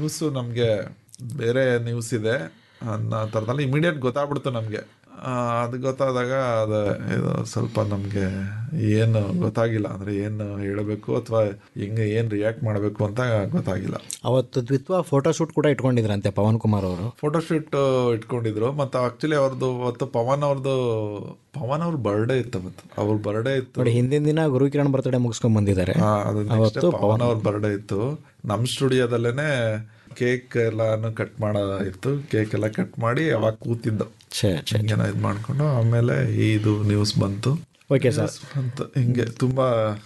news ನಮಗೆ ಬೇರೆ news ಇದೆ ಅನ್ನೋ ಥರದಲ್ಲಿ ಇಮಿಡಿಯೇಟ್ ಗೊತ್ತಾಗ್ಬಿಡ್ತು ನಮಗೆ ಅದು ಗೊತ್ತಾದಾಗ ಅದು ಇದು ಸ್ವಲ್ಪ ನಮಗೆ ಏನು ಗೊತ್ತಾಗಿಲ್ಲ ಅಂದರೆ ಏನು ಹೇಳಬೇಕು ಅಥವಾ ಹೆಂಗೆ ಏನು ರಿಯಾಕ್ಟ್ ಮಾಡಬೇಕು ಅಂತ ಗೊತ್ತಾಗಿಲ್ಲ ಅವತ್ತು ದ್ವಿತ್ವ ಫೋಟೋ ಶೂಟ್ ಕೂಡ ಇಟ್ಕೊಂಡಿದ್ರಂತೆ ಪವನ್ ಕುಮಾರ್ ಅವರು ಫೋಟೋಶೂಟ್ ಇಟ್ಕೊಂಡಿದ್ರು ಮತ್ತು ಆ್ಯಕ್ಚುಲಿ ಅವ್ರದ್ದು ಅವತ್ತು ಪವನ್ ಅವ್ರದ್ದು ಪವನ್ ಅವ್ರ ಬರ್ಡೇ ಇತ್ತು ಅವತ್ತು ಅವ್ರ ಬರ್ಡೇ ಇತ್ತು ನೋಡಿ ಹಿಂದಿನ ದಿನ ಗುರುಕಿರಣ್ ಬರ್ತಡೇ ಮುಗಿಸ್ಕೊಂಡ್ ಬಂದಿದ್ದಾರೆ ಹಾ, ಅದು next day ಪವನ್ ಅವ್ರ ಬರ್ಡೇ ಇತ್ತು ನಮ್ಮ ಸ್ಟುಡಿಯೋದಲ್ಲೇನೆ ಕೇಕ್ ಎಲ್ಲಾನು ಕಟ್ ಮಾಡ ಇತ್ತು ಕೇಕ್ ಎಲ್ಲ ಕಟ್ ಮಾಡಿ ಅವಾಗ ಕೂತಿದ್ದು ಛೇ ಛೇ ಹಿಂಗೇನೋ ಇದು ಮಾಡ್ಕೊಂಡು ಆಮೇಲೆ ಇದು ನ್ಯೂಸ್ ಬಂತು ಓಕೆ ಸರ್ ಅಂತ ಹಿಂಗೆ ತುಂಬಾ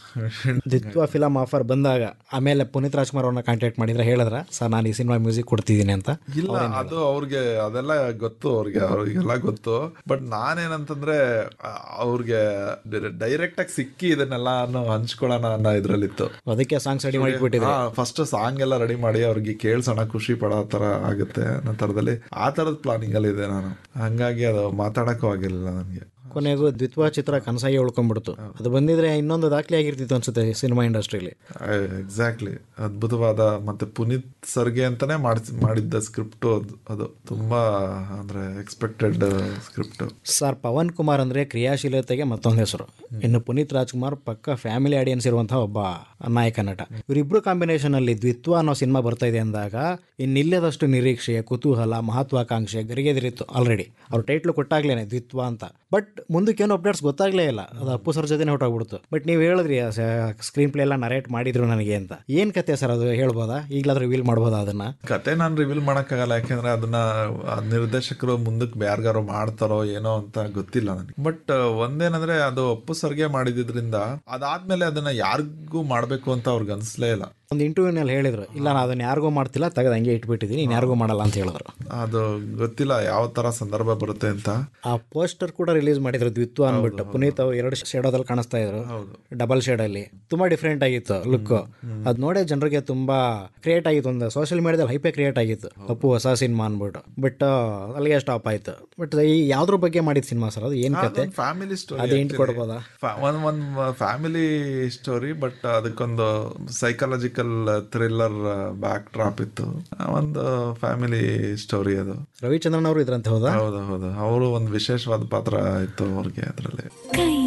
ದ್ವಿತ್ವ ಫಿಲಮ್ ಆಫರ್ ಬಂದಾಗ ಆಮೇಲೆ ಪುನೀತ್ ರಾಜ್ಕುಮಾರ್ ಅವ್ರನ್ನ ಕಾಂಟ್ಯಾಕ್ಟ್ ಮಾಡಿದ್ರೆ ಹೇಳಿದ್ರ ಸರ್ ನಾನು ಈ ಸಿನಿಮಾ ಮ್ಯೂಸಿಕ್ ಕೊಡ್ತಿದ್ದೀನಿ ಅಂತ ಇಲ್ಲ ಅದು ಅವ್ರಿಗೆ ಅದೆಲ್ಲ ಗೊತ್ತು ಅವ್ರಿಗೆ ಅವ್ರಿಗೆಲ್ಲ ಗೊತ್ತು ಬಟ್ ನಾನೇನಂತಂದ್ರೆ ಆ, ಅವ್ರಿಗೆ ಡೈರೆಕ್ಟ್ ಆಗಿ ಸಿಕ್ಕಿ ಇದನ್ನೆಲ್ಲ ಹಂಚ್ಕೊಳ್ಳೋಣ ಅನ್ನೋ ಇದ್ರಲ್ಲಿತ್ತು ಅದಕ್ಕೆ ಸಾಂಗ್ಸ್ ರೆಡಿ ಮಾಡಿಬಿಟ್ಟಿದೆ ಫಸ್ಟ್ ಸಾಂಗ್ ಎಲ್ಲ ರೆಡಿ ಮಾಡಿ ಅವ್ರಿಗೆ ಕೇಳ್ಸೋಣ ಖುಷಿ ಪಡೋ ತರ ಆಗುತ್ತೆ ಅನ್ನೋ ಥರದಲ್ಲಿ ಆ ಥರದ ಪ್ಲಾನಿಂಗ್ ಅಲ್ಲಿ ಇದೆ ನಾನು ಹಂಗಾಗಿ ಅದು ಮಾತಾಡಕ್ಕೂ ಆಗಿರಲಿಲ್ಲ ನನಗೆ ಕೊನೆಗೂ ದ್ವಿತ್ವ ಚಿತ್ರ ಕನಸಾಗಿ ಉಳ್ಕೊಂಡ್ಬಿಡ್ತು ಅದು ಬಂದಿದ್ರೆ ಇನ್ನೊಂದು ದಾಖಲೆ ಆಗಿರ್ತಿತ್ತು ಅನ್ಸುತ್ತೆ ಸಿನಿಮಾ ಇಂಡಸ್ಟ್ರಿಲಿ ಎಕ್ಸಾಕ್ಟ್ಲಿ ಅದ್ಭುತವಾದ ಮತ್ತೆ ಪುನೀತ್ ಸರ್ಗೆ ಅಂತಾನೆ ಮಾಡಿಸ್ ಮಾಡಿದ್ದ ಸ್ಕ್ರಿಪ್ಟು ಅದು ಅದು ತುಂಬಾ ಅಂದ್ರೆ expected script sir Pavan Kumar ಅಂದ್ರೆ ಕ್ರಿಯಾಶೀಲತೆಗೆ ಮತ್ತೊಂದು ಹೆಸರು ಇನ್ನು ಪುನೀತ್ ರಾಜ್ಕುಮಾರ್ ಪಕ್ಕ ಫ್ಯಾಮಿಲಿ ಆಡಿಯನ್ಸ್ ಇರುವಂತಹ ಒಬ್ಬ ನಾಯಕ ನಟ ಇವರಿಬ್ರು ಕಾಂಬಿನೇಷನ್ ಅಲ್ಲಿ ದ್ವಿತ್ವ ಅನ್ನೋ ಸಿನಿಮಾ ಬರ್ತಾ ಇದೆ ಅಂದಾಗ ಇನ್ನಿಲ್ಲದಷ್ಟು ನಿರೀಕ್ಷೆ ಕುತೂಹಲ ಮಹತ್ವಾಕಾಂಕ್ಷೆ ಗರಿಗೆದಿರಿತ್ತು ಆಲ್ರೆಡಿ ಅವ್ರ ಟೈಟ್ಲು ಕೊಟ್ಟಾಗ್ಲೇನೆ ದ್ವಿತ್ವ ಅಂತ ಬಟ್ ಮುಂದಕ್ಕೆ ಏನು ಅಪ್ಡೇಟ್ಸ್ ಗೊತ್ತಾಗ್ಲೇ ಇಲ್ಲ ಅದು ಅಪ್ಪು ಸರ್ ಜೊತೆನೇ ಹೊಟ್ಟೋಗ್ಬಿಡ್ತು ಬಟ್ ನೀವು ಹೇಳಿದ್ರಿ ಸ್ಕ್ರೀನ್ ಪ್ಲೇ ಎಲ್ಲ ನರೇಟ್ ಮಾಡಿದ್ರು ನನಗೆ ಅಂತ ಏನ್ ಕತೆ ಸರ್ ಅದು ಹೇಳ್ಬೋದಾ ಈಗಲಾದ್ರೂ ರಿವೀಲ್ ಮಾಡ್ಬೋದಾ ಅದನ್ನ ಕತೆ ನಾನು ರಿವೀಲ್ ಮಾಡೋಕ್ಕಾಗಲ್ಲ ಯಾಕೆಂದ್ರೆ ಅದನ್ನ ಆ ನಿರ್ದೇಶಕರು ಮುಂದಕ್ಕೆ ಯಾರಿಗಾರು ಮಾಡ್ತಾರೋ ಏನೋ ಅಂತ ಗೊತ್ತಿಲ್ಲ ನನಗೆ ಬಟ್ ಒಂದೇನಂದ್ರೆ ಅದು ಅಪ್ಪು ಸರ್ಗೆ ಮಾಡಿದ್ರಿಂದ ಅದಾದ್ಮೇಲೆ ಅದನ್ನ ಯಾರಿಗೂ ಮಾಡ್ಬೇಕು ಅಂತ ಅವ್ರಿಗೆ ಅನ್ಸ್ಲೇ ಇಲ್ಲ ಒಂದು ಇಂಟರ್ವ್ಯೂನಲ್ಲಿ ಹೇಳಿದ್ರು ಇಲ್ಲ ನಾನು ಅದನ್ನ ಯಾರಿಗೂ ಮಾಡ್ತಿಲ್ಲ ತೆಗೆದು ಹಂಗೆ ಇಟ್ಬಿಟ್ಟಿದ್ದೀನಿ ಇನ್ನು ಯಾರಿಗೂ ಮಾಡಲ್ಲ ಅಂತ ಹೇಳಿದ್ರು ಅದು ಗೊತ್ತಿಲ್ಲ ಯಾವ ತರ ಸಂದರ್ಭ ಬರುತ್ತೆ ಅಂತ ಆ ಪೋಸ್ಟರ್ ಕೂಡ ರಿಲೀಸ್ ಮಾಡಿದ್ರು ದ್ವಿತ್ವ ಅಂದ್ಬಿಟ್ಟು ಪುನೀತ್ ಅವ್ರು ಎರಡು ಶೇಡೋದಲ್ಲಿ ಕಾಣಿಸ್ತಾ ಇದ್ರು ಡಬಲ್ ಶೇಡ್ ಅಲ್ಲಿ ತುಂಬಾ ಡಿಫ್ರೆಂಟ್ ಆಗಿತ್ತು ಲುಕ್ ಅದ್ ನೋಡೇ ಜನರಿಗೆ ತುಂಬಾ ಕ್ರಿಯೇಟ್ ಆಗಿತ್ತು ಒಂದು ಸೋಷಿಯಲ್ ಮೀಡಿಯಾದಲ್ಲಿ ಹೈಪೇ ಕ್ರಿಯೇಟ್ ಆಗಿತ್ತು ಅಪ್ಪು ಹೊಸ ಸಿನಿಮಾ ಅಂದ್ಬಿಟ್ಟು ಬಟ್ ಅಲ್ಲಿಗೆ ಸ್ಟಾಪ್ ಆಯ್ತು ಬಟ್ ಈ ಯಾವ್ದ್ರ ಬಗ್ಗೆ ಮಾಡಿದ ಸಿನಿಮಾ ಸರ್ ಅದು ಏನ್ ಕತೆ ಫ್ಯಾಮಿಲಿ ಸ್ಟೋರಿ ಅದು ಇಂಟ್ ಕೊಡ್ಬೋದಾ ಒಂದ್ ಒಂದ್ ಫ್ಯಾಮಿಲಿ ಸ್ಟೋರಿ ಬಟ್ ಅದಕ್ಕೊಂದು ಸೈಕಾಲಜಿಕಲ್ ಥ್ರಿಲ್ಲರ್ ಬ್ಯಾಕ್ ಡ್ರಾಪ್ ಇತ್ತು ಒಂದು ಫ್ಯಾಮಿಲಿ ಸ್ಟೋರಿ ಅದು ರವಿಚಂದ್ರನ್ ಅವರು ಇದ್ರಂತೆ ಹೌದಾ ಹೌದು ಹೌದು ಅವರು ಒಂದು ವಿಶೇಷವಾದ ಪಾತ್ರ ಇತ್ತು ಅವ್ರಿಗೆ ಅದರಲ್ಲಿ ಕೈ